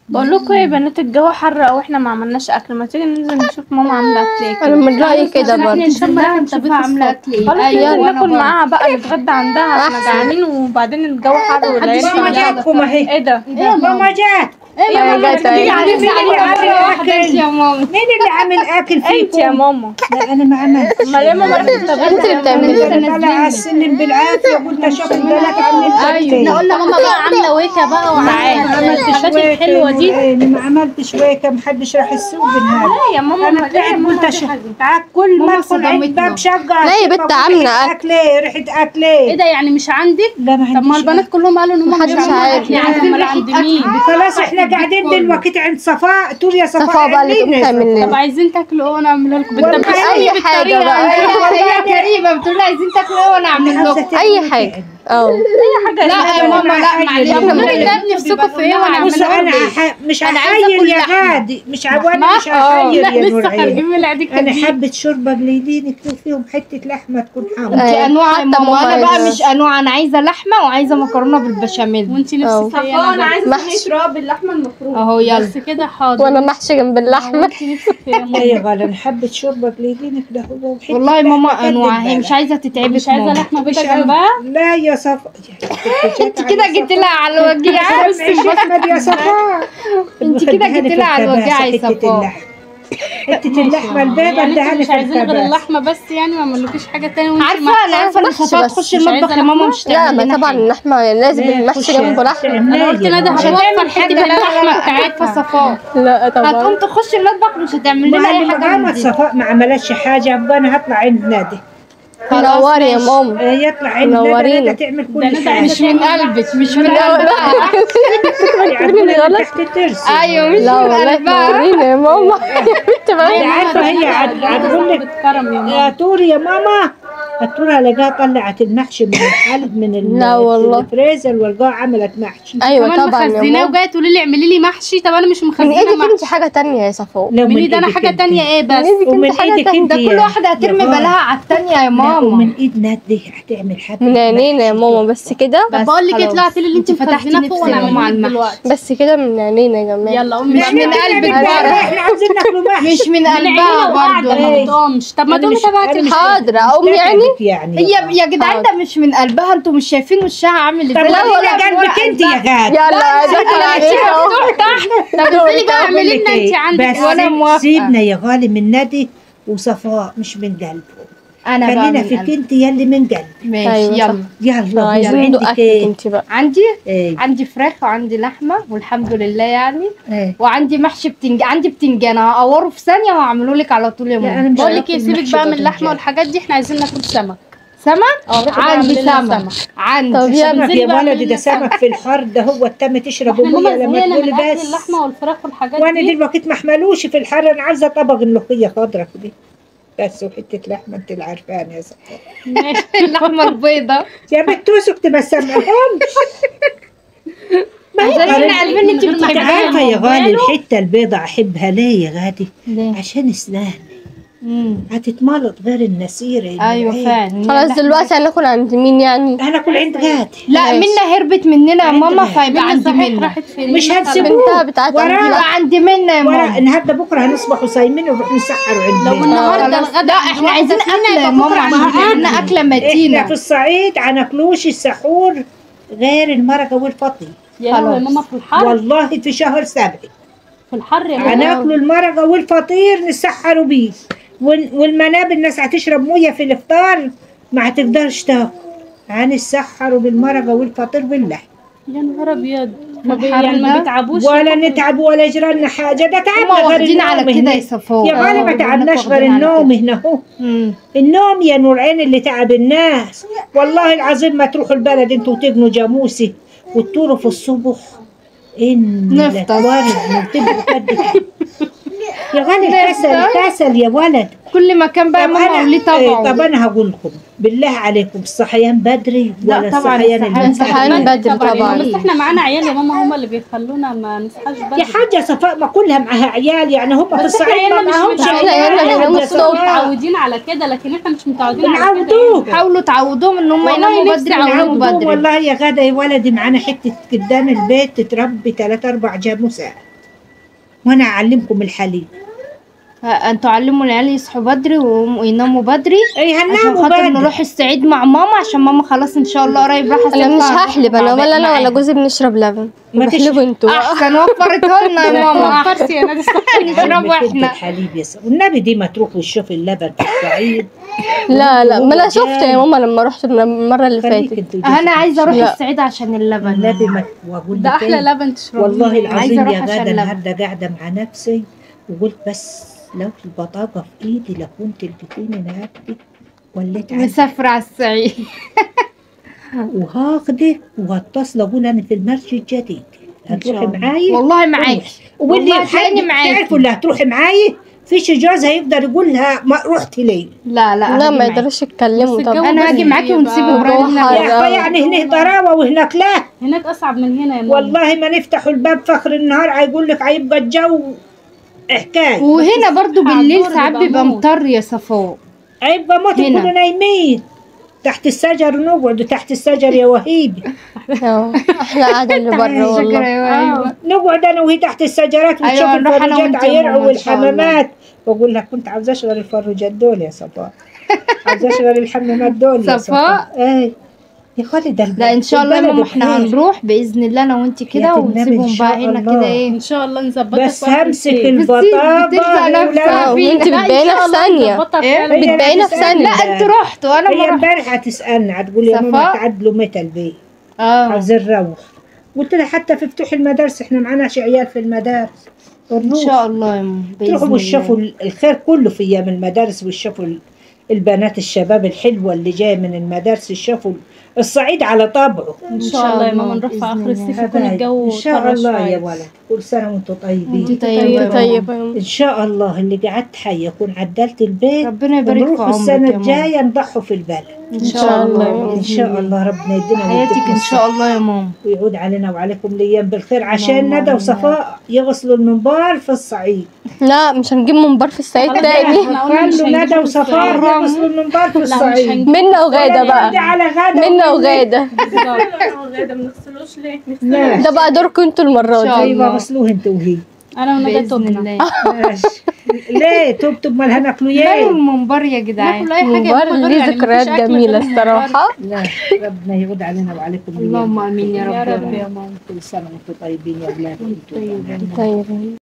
بقول لكم يا بنات الجو حر او احنا ما عملناش اكل ما تيجي ننزل نشوف ماما عامله اكل ايه انا كده من رايي كده برضه نشوف بقى نشوفها عامله اكل ايه خلاص أيوة، ننزل وأنا ناكل برضه. معاها بقى نتغدى عندها احنا أحسن. جعانين وبعدين الجو حر والعيال ماما كلها- جاتكم اهي ايه ده ماما جات ايه يا ماما جات تيجي أهي. على مين اللي عامل اكل يا ماما مين اللي عامل اكل انت يا فيكم ماما لا انا ما عملتش امال ليه ماما رحت انت اللي بتعملي انا طالعه السلم بالعافيه قلت اشوف البنات عاملين احنا اكل قلنا ماما بقى عامله ويكه بقى وعامله الحاجات الحلوه دي انا ما عملتش ويكه محدش راح السوق بالهذا لا يا ماما انا امال ليه يا تعبت ماما قلت دي اشوف حاجة؟ تعال كل ما ماما ادخل عند صدمتنا. باب شقه لا يا بنت عاملة اكل ايه ريحه اكل ايه ايه ده يعني مش عندك لا ما طب ما عنديش البنات كلهم قالوا ان هم محدش مش عارف. اكل عارفين امال ريحه عند اكل مين خلاص احنا قاعدين دلوقتي عند صفاء تقول يا صفاء صفاء بقى اللي اعملي لنا تعمل يا لنا. طب عايزين تاكلوا ايه وانا اعملها لكم والله بالتبسيط اي حاجه بقى هي كريمه بتقول عايزين تاكلوا ايه وانا اعمل عاوزة لكم تعملي اي إيه؟ حاجه اه حاجه لا يا ماما لا معلش إحنا ماما ممكن تعب نفسكم في ايه وانا بص اعملها انا لكم ح... مش أنا عايزة هحير آكل يا لحمة. غادي مش عواني مش اه هحير لا يا لسه نورعين خارجين من العيد انا الكبير حبة شوربة قليلين اكتب فيهم حتة لحمة تكون حامضة انت أيوة. انواع حتى يا ماما ماما انا بقى عايزة. مش انواع انا عايزه لحمه وعايزه مكرونه بالبشاميل وانتي اه. نفسك ايه صفاء انا عايزه محشي. صينيه رقاق باللحمه المفرومه اهو يلا بس كده حاضر وانا محشي جنب اللحمه وانتي نفسك ايه يا ماما لا يا غالي انا حبة شوربة قليلين كده هو وحتة والله لحمة ماما قد انواع هي البلد. مش عايزه تتعبك مش عايزه ماما لحمه مش بيضه عاوزة. جنبها لا يا صفاء انت كده جيت لها على الوجيع سامعي احمد يا صفاء انت كده جيت لها على الوجيع يا صفاء حتة اللحمة البيضة يعني انتوا اديها لي مش في عايزين غير الكباسة اللحمه بس يعني ما عملوكيش حاجه تاني وانتي عارفه ما- انا عارفه ان محشي صفاء بس تخش مش المطبخ عايزة يا ماما لحمة؟ مش لا تعمل ما لنا طبعا حاجة. اللحمه لازم المحشي جنبه لحمه انا قلت ندى مش هتوفر هتعمل حته حاجه اللحمه اللحمه بتاعتها صفاء لا طبعا هتقوم تخش المطبخ مش هتعمل لنا اي حاجه من محمد دي. صفاء ما عملتش حاجة ابقى انا هطلع عند نادي خلاص نوري يا ماشي. ماما آه، يطلع عند نادي نورينا. نادي تعمل ده كل نادي حاجة مش من قلبك مش من قلبك يعرفوني غلط. تحت الترس ايوه مش لا من والله قلبها نورينا يا ماما يا بنت بقى. عارفة هي عاد- هتقول لك بتكرم يا ماما يا توري يا ماما التورة لقاها طلعت المحشي من الحلب من ال- لا والله. الفريزر ولقاها عملت محشي ايوه كمان طبعا يا مخزناه ماما وجايه تقولي لي اعملي لي محشي طب انا مش من مخزنه ايدك انت محشي حاجه تانية يا صفاء لو من ايدي انا إيدك حاجه انت. تانية ايه من بس ايدك ومن انت حاجه إيدك تانية انت ده يا- كل واحده هترمي يا بالها غالي. على التانية يا لا، ماما ومن ايد نادي هتعمل حبة من عينينا يا محشي. ماما بس كده طب بقول لك ايه خلاص. طلعتي لي اللي انت انت فتحتي مخزناه فوق نفسي وانا يا ماما على اعمله المحشي. دلوقتي بس كده من عينينا يا جماعه يلا قومي مش بقى من من قلبك قلبك بقى. احنا عاوزين ناكلوا محشي مش من من عينينا قلبها وقاعده برضه ما إيه. بتقومش طب ما أنا تقومي مش- تبعتي أنا مش- حاضر اقوم يعني تعبك يعني هي يا جدعان ده مش من قلبها انتوا مش شايفين وشها عامل طب ازاي لا ولا قلبك انت يا غاد يلا دخل عليك اهو طب انزلي بقى اعملي لنا انت عندك بس وأنا سيب- موافقة. سيبنا يا غالي من نادي وصفاء مش من قلبه انا بقى خلينا من فيك قلبي. انت يلي من قلبي ماشي أيوة صح. يلا يلا هو عايزين ندوق عندك اكلك ايه انت بقى عندي ايه عندي فراخ وعندي لحمه والحمد لله يعني ايه وعندي محشي بتنج عندي بتنجان هقوره في ثانيه وهعمله لك على طول يا لا، ماما أنا مش بقول لك ايه هاكل سيبك محشي بقى من باذنجان. اللحمه والحاجات دي احنا عايزين ناكل سمك سمك اه روحي بقى عندي اعملي لنا سمك عندي طب يلا. سمك انزلي يا بقى ولدي اعملي ده لنا سمك في الحر ده هو التم تشرب احنا ميه ماما لما زهقنا تقولي من اكل بس اللحمه والفراخ والحاجات وانا دي دلوقتي ما احملوش في الحر انا عايزه طبق الملوخيه خضرا كده بس وحته لحمه انت اللي عارفاني يا صاحبي ماشي اللحمه البيضاء يا بنت اسكت ما سمعهمش ما هي عشان غالي. احنا عارفين ان انت من غير ما انت بتحبيها عارفه يا غالي ماله؟ الحته البيضة احبها ليه يا غادي ليه؟ عشان اسناني مم. هتتملط غير النسيره ايوه فعلا خلاص دلوقتي هناكل عند مين يعني انا اكل عند غادي لا ماشي. منا هربت مننا يا ماما عندنا. فيبقى منا عندي صحيح منا راحت فين مش منا هتسيبوه. بنتها بتاعت ورا- عندي يبقى عندي منا يا ورا ماما النهارده بكره هنصبح صايمين ونروح نسحر عند لو مين. النهارده خلاص. الغدا لا احنا عايزين اكله يا ماما عشان عندنا اكله احنا متينه في الصعيد هناكلوش السحور غير المرقه والفطير يا لهوي يا خلاص. ماما في الحر والله في شهر سبع في الحر يا ماما هناكلوا المرقه والفطير نسحروا بيه وال- والمناب الناس هتشرب ميه في الافطار ما هتقدرش تاكل هنسحروا بالمرقه والفطير بالله يا نهار ابيض ما بي- الحر يعني ما ده بيتعبوش ولا ياكلوا؟ نتعب ولا يجرالنا حاجه ده هما تعبنا غير واخدين على النوم كده هنا. يا صفاء يا غالي ما آه، تعبناش غير واخدين على النوم كده. هنا اهو مم. النوم يا نور عين اللي تعب الناس والله العظيم ما تروحوا البلد انتوا وتبنوا جاموسي وتطوروا في الصبح ان نفطس. ورد وتبقوا قد كده. يا غالي كسل كسل يا ولد كل مكان بقى يا طب ماما وليه أنا إيه، طب طبعه انا هقول لكم بالله عليكم الصحيان بدري لا ولا طبعاً الصحيان الصحيان الصحيان بدري طبعا طبعا بس احنا معانا عيال يا ماما هم اللي بيخلونا ما نصحاش بدري يا حاجة صفاء ما كلها معاها عيال يعني هم في بس احنا الصعيد ما عيالنا مش معاهمش متعودين إحنا عيالنا على بيناموا كده. الصبح. متعودين على كده لكن احنا مش متعودين على كده بنعودوه حاولوا تعودوهم ان هم والله يناموا نفسي بدري يناموا نعودوهم بدري والله يا غدا يا ولدي معانا حتة قدام البيت تربي ثلاث أربع جاموسات وانا اعلمكم الحليب ها، انتوا علموا العيال يصحوا بدري ويقوموا- ويناموا بدري اي عشان هنناموا خاطر بدري نروح الصعيد مع ماما عشان ماما خلاص ان شاء الله قريب راح انا مش هحلب انا ولا انا ولا جوزي بنشرب لبن ما تش- بحلبوا انتوا احسن وفرتها لنا يا ماما فرسي يا نادي نشرب بنت واحنا الحليب يا سلام والنبي دي ما تروح وتشوف اللبن في الصعيد لا لا ما انا هو شفت جاي. يا ماما لما رحت المره اللي خليك فاتت انت انا عايزه اروح لا. الصعيد عشان اللبن النبي ما واقول ده لك احلى إيه؟ لبن تشربه والله عايزة العظيم أروح يا عشان غادة لبن. النهارده قاعده مع نفسي وقلت بس لو البطاقه في ايدي لكنت البتين نهارتي وليت عنها مسافره على الصعيد وهاخدك وهتصل اقول انا في المرج الجديد هتروحي معايا والله معاكي واللي والله هتلاقيني معاكي. تعرفوا اللي هتروحي معايا فيش جوز هيقدر يقول لها ما رحتي ليه لا لا لا هاجي ما معاكي. يقدرش يتكلموا بس طبعا الجو انا هاجي بس معاكي يبقى- ونسيب ابراهيم روح هناك. على- يا يعني هنا طراوه وهناك لا هناك اصعب من هنا يا ماما والله ما نفتحوا الباب فخر النهار هيقول لك هيبقى الجو حكايه وهنا برضو بالليل عالدور ساعات بيبقى بيبقى موت. مطر يا صفاء هيبقى موت هنا. يكونوا نايمين تحت الشجر نقعد تحت الشجر يا وهيبي اه احلى قعده اللي بره والله ايوه نقعد انا وهي تحت الشجرات ونشوف أيوة، نروح أنا الفروجات وأنت يا عيرعوا ماما إن شاء الله. والحمامات واقول لك كنت عاوزه اشغل الفروجات دول يا صفاء عاوزه اشغل الحمامات دول يا صفاء؟ صفاء ايه يا خالد الب- لا ان شاء الله يا البلد ماما احنا بخير. هنروح باذن الله انا وانت كده يا النبي إن ونسيبهم شاء بقى هنا الله. كده ايه ان شاء الله نظبطك بس وقت همسك الصيف. البطاقه بتلزق نفسها اه فينا. وانت بتبينها في ثانيه نظبطك إيه؟ فعلا. هي بتبينها في هتسألني ثانيه لا انتوا رحتوا انا ما هي رحت امبارح هتسالني هتقول يا ماما صفاء؟ تعدلوا متى البيت اه عاوزين نروح قلت لها حتى في فتوح المدارس احنا معناش عيال في المدارس ان شاء الله يا ماما تروحوا باذن وتشوفوا الله الخير كله في ايام المدارس وتشوفوا ال- البنات الشباب الحلوه اللي جايه من المدارس يشوفوا الصعيد على طبعه ان شاء الله يا ماما نروح في بإذن اخر الله. الصيف يكون حبايب، الجو ان شاء طرى الله شوية. يا ولد كل سنه وانتم طيبين انت طيبه يا انت ماما. طيبه يا ماما. ان شاء الله اللي قعدت حي اكون عدلت البيت ربنا يبارك في ونروح عمرك السنه يا ماما الجايه نضحوا في البلد ان شاء الله ان شاء الله ربنا يدينا حياتك ويديكم ان شاء الله يا ماما ويعود علينا وعليكم الايام بالخير عشان اللهم ندى آمين. وصفاء يغسلوا المنبار في الصعيد لا مش هنجيب منبر في الصعيد خلاص تاني احنا قلنا مش خلوا ندى هنجيب وصفاء الصيف. يغسلوا المنبار في لا مش الصعيد هنجيب منا وغاده ولا بقى ندى على غدا منا ولا- وغاده غدا ما نغسلوش ليه ماشي ده بقى دوركم انتوا المره إن شاء دي الله. ايوه غسلوه انت وهي انا ونجاة باذن تبنا الله ماشي ليه تبتب مال هناكلوا ماله ايه المنبر يا جدعان ناكل اي حاجه منبر ناكل ليه يعني ذكريات مفيش أكل جميله غير المنبر. الصراحه لا ربنا يعود علينا وعليكم الايام اللهم امين يا رب يا يا رب ماما يا ماما كل سنه وانتم طيبين يا اولاد طيب